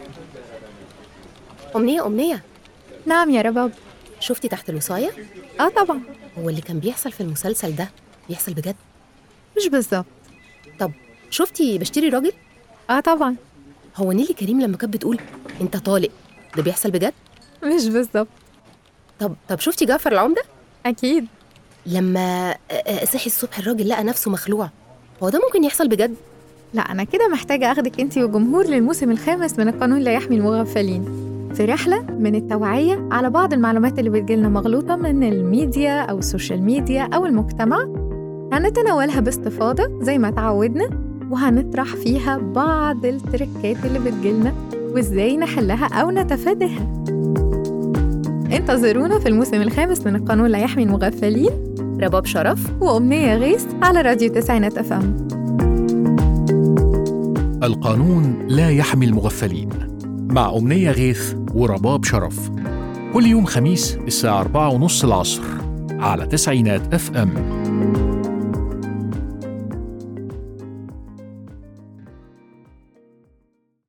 أمنية أمنية نعم يا رباب شفتي تحت الوصاية؟ اه طبعا هو اللي كان بيحصل في المسلسل ده بيحصل بجد؟ مش بالظبط طب شفتي بشتري راجل؟ اه طبعا هو نيلي كريم لما كانت بتقول أنت طالق ده بيحصل بجد؟ مش بالظبط طب طب شفتي جعفر العمدة؟ اكيد لما آه، آه، صحي الصبح الراجل لقى نفسه مخلوع هو ده ممكن يحصل بجد؟ لا انا كده محتاجه اخدك انتي والجمهور للموسم الخامس من القانون لا يحمي المغفلين في رحلة من التوعية على بعض المعلومات اللي بتجيلنا مغلوطة من الميديا أو السوشيال ميديا أو المجتمع هنتناولها باستفاضة زي ما تعودنا وهنطرح فيها بعض التركات اللي بتجيلنا وإزاي نحلها أو نتفاداها انتظرونا في الموسم الخامس من القانون لا يحمي المغفلين رباب شرف وأمنية غيث على راديو تسعينات أف أم القانون لا يحمي المغفلين مع أمنية غيث ورباب شرف كل يوم خميس الساعة 4 ونص العصر على تسعينات اف ام